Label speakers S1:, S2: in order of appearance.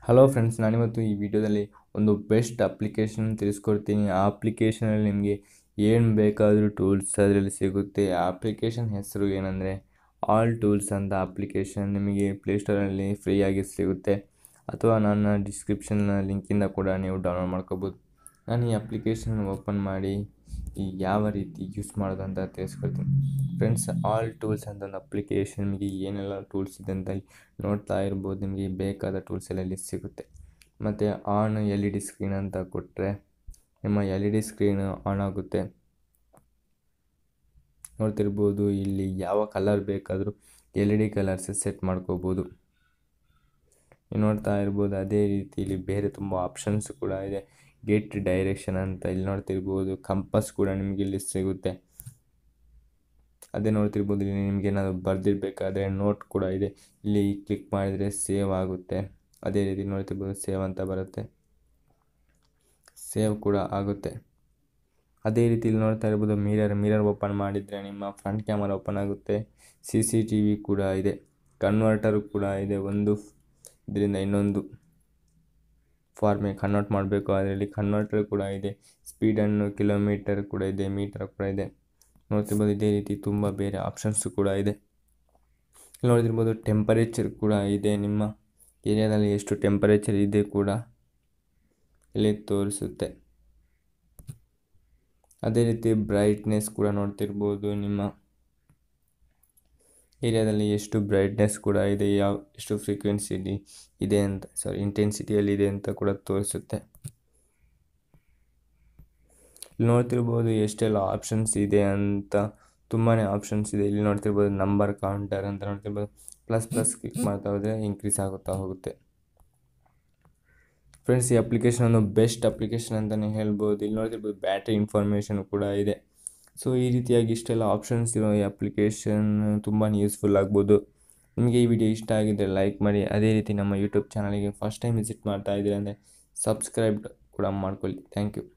S1: hello friends ನಾನಿವತ್ತು ಈ ವಿಡಿಯೋದಲ್ಲಿ ಒಂದು ಬೆಸ್ಟ್ ಅಪ್ಲಿಕೇಶನ್ ತಿಳಿಸ್ಕೊಡ್ತೀನಿ ಆ ಅಪ್ಲಿಕೇಶನಲ್ಲಿ ನಿಮಗೆ ಏನು ಬೇಕಾದರೂ ಟೂಲ್ಸ್ ಅದರಲ್ಲಿ ಸಿಗುತ್ತೆ ಆ ಅಪ್ಲಿಕೇಶನ್ ಹೆಸರು ಏನಂದರೆ ಆಲ್ ಟೂಲ್ಸ್ ಅಂತ ಅಪ್ಲಿಕೇಶನ್ ನಿಮಗೆ ಪ್ಲೇಸ್ಟೋರಲ್ಲಿ ಫ್ರೀಯಾಗಿ ಸಿಗುತ್ತೆ ಅಥವಾ ನನ್ನ ಡಿಸ್ಕ್ರಿಪ್ಷನ್ನ ಲಿಂಕಿಂದ ಕೂಡ ನೀವು ಡೌನ್ಲೋಡ್ ಮಾಡ್ಕೋಬೋದು ನಾನು ಈ ಅಪ್ಲಿಕೇಶನ್ ಓಪನ್ ಮಾಡಿ ಈ ಯಾವ ರೀತಿ ಯೂಸ್ ಮಾಡೋದು ಅಂತ ತಿಳಿಸ್ಕೊಡ್ತೀನಿ ಫ್ರೆಂಡ್ಸ್ ಆಲ್ ಟೂಲ್ಸ್ ಅಂತ ಒಂದು ಅಪ್ಲಿಕೇಶನ್ ನಿಮಗೆ ಏನೆಲ್ಲ ಟೂಲ್ಸ್ ಇದೆ ಅಂತ ಇಲ್ಲಿ ನೋಡ್ತಾ ಇರ್ಬೋದು ನಿಮಗೆ ಬೇಕಾದ ಟೂಲ್ಸ್ ಎಲ್ಲ ಇಲ್ಲಿ ಸಿಗುತ್ತೆ ಮತ್ತು on L E D screen ಅಂತ ಕೊಟ್ಟರೆ ನಿಮ್ಮ L E D screen on ಆಗುತ್ತೆ ನೋಡ್ತಿರ್ಬೋದು ಇಲ್ಲಿ ಯಾವ ಕಲರ್ ಬೇಕಾದರೂ L E D colours set ಮಾಡ್ಕೋಬೋದು ನೀವು ನೋಡ್ತಾ ಇರ್ಬೋದು ಅದೇ ರೀತಿ ಇಲ್ಲಿ ಬೇರೆ ತುಂಬ ಆಪ್ಷನ್ಸ್ ಕೂಡ ಇದೆ ಗೆಟ್ ಡೈರೆಕ್ಷನ್ ಅಂತ ಇಲ್ಲಿ ನೋಡ್ತಿರ್ಬೋದು ಕಂಪಸ್ ಕೂಡ ನಿಮಗೆ ಇಲ್ಲಿ ಸಿಗುತ್ತೆ ಅದೇ ನೋಡ್ತಿರ್ಬೋದು ಇಲ್ಲಿ ನಿಮಗೆ ಏನಾದರೂ ಬರೆದಿರ್ಬೇಕಾದ್ರೆ ನೋಟ್ ಕೂಡ ಇದೆ ಇಲ್ಲಿ ಕ್ಲಿಕ್ ಮಾಡಿದರೆ ಸೇವ್ ಆಗುತ್ತೆ ಅದೇ ರೀತಿ ನೋಡ್ತಿರ್ಬೋದು ಸೇವ್ ಅಂತ ಬರುತ್ತೆ ಸೇವ್ ಕೂಡ ಆಗುತ್ತೆ ಅದೇ ರೀತಿ ಇಲ್ಲಿ ನೋಡ್ತಾ ಇರ್ಬೋದು ಮಿರರ್ ಮಿರರ್ ಓಪನ್ ಮಾಡಿದರೆ ನಿಮ್ಮ ಫ್ರಂಟ್ ಕ್ಯಾಮರಾ ಓಪನ್ ಆಗುತ್ತೆ ಸಿ ಸಿ ಟಿ ವಿ ಕೂಡ ಇದೆ ಕನ್ವರ್ಟರ್ ಕೂಡ ಇದೆ ಒಂದು ಇದರಿಂದ ಇನ್ನೊಂದು ಫಾರ್ಮಿಗೆ ಕನ್ವರ್ಟ್ ಮಾಡಬೇಕು ಅದರಲ್ಲಿ ಕನ್ವರ್ಟರ್ ಕೂಡ ಇದೆ ಸ್ಪೀಡನ್ನು ಕಿಲೋಮೀಟರ್ ಕೂಡ ಇದೆ ಮೀಟರ್ ಕೂಡ ಇದೆ ನೋಡ್ತಿರ್ಬೋದು ಇದೇ ರೀತಿ ತುಂಬ ಬೇರೆ ಆಪ್ಷನ್ಸ್ ಕೂಡ ಇದೆ ಇಲ್ಲಿ ನೋಡ್ತಿರ್ಬೋದು ಟೆಂಪರೇಚರ್ ಕೂಡ ಇದೆ ನಿಮ್ಮ ಏರಿಯಾದಲ್ಲಿ ಎಷ್ಟು ಟೆಂಪರೇಚರ್ ಇದೆ ಕೂಡ ಇಲ್ಲಿ ತೋರಿಸುತ್ತೆ ಅದೇ ರೀತಿ ಬ್ರೈಟ್ನೆಸ್ ಕೂಡ ನೋಡ್ತಿರ್ಬೋದು ನಿಮ್ಮ ಏರಿಯಾದಲ್ಲಿ ಎಷ್ಟು ಬ್ರೈಟ್ನೆಸ್ ಕೂಡ ಇದೆ ಯಾವ ಎಷ್ಟು ಫ್ರೀಕ್ವೆನ್ಸಿ ಇದೆ ಅಂತ ಸಾರಿ ಇಂಟೆನ್ಸಿಟಿಯಲ್ಲಿ ಇದೆ ಅಂತ ಕೂಡ ತೋರಿಸುತ್ತೆ ಇಲ್ಲಿ ನೋಡ್ತಿರ್ಬೋದು ಎಷ್ಟೆಲ್ಲ ಆಪ್ಷನ್ಸ್ ಇದೆ ಅಂತ ತುಂಬಾ ಆಪ್ಷನ್ಸ್ ಇದೆ ಇಲ್ಲಿ ನೋಡ್ತಿರ್ಬೋದು ನಂಬರ್ ಕೌಂಟರ್ ಅಂತ ನೋಡ್ತಿರ್ಬೋದು ಪ್ಲಸ್ ಪ್ಲಸ್ ಕ್ಲಿಕ್ ಮಾಡ್ತಾ ಹೋದರೆ ಇನ್ಕ್ರೀಸ್ ಆಗುತ್ತಾ ಹೋಗುತ್ತೆ ಫ್ರೆಂಡ್ಸ್ ಈ ಅಪ್ಲಿಕೇಶನ್ ಒಂದು ಬೆಸ್ಟ್ ಅಪ್ಲಿಕೇಶನ್ ಅಂತಲೇ ಹೇಳ್ಬೋದು ಇಲ್ಲಿ ನೋಡ್ತಿರ್ಬೋದು ಬ್ಯಾಟ್ರಿ ಇನ್ಫಾರ್ಮೇಷನ್ ಕೂಡ ಇದೆ ಸೊ ಈ ರೀತಿಯಾಗಿ ಇಷ್ಟೆಲ್ಲ ಆಪ್ಷನ್ಸ್ ಇರೋ ಈ ಅಪ್ಲಿಕೇಶನ್ ತುಂಬಾ ಯೂಸ್ಫುಲ್ ಆಗ್ಬೋದು ನಿಮಗೆ ಈ ವಿಡಿಯೋ ಇಷ್ಟ ಆಗಿದ್ದರೆ ಲೈಕ್ ಮಾಡಿ ಅದೇ ರೀತಿ ನಮ್ಮ ಯೂಟ್ಯೂಬ್ ಚಾನಲ್ಗೆ ಫಸ್ಟ್ ಟೈಮ್ ವಿಸಿಟ್ ಮಾಡ್ತಾ ಇದ್ದೀರಾ ಅಂದರೆ ಸಬ್ಸ್ಕ್ರೈಬ್ ಕೂಡ ಮಾಡ್ಕೊಳ್ಳಿ ಥ್ಯಾಂಕ್ ಯು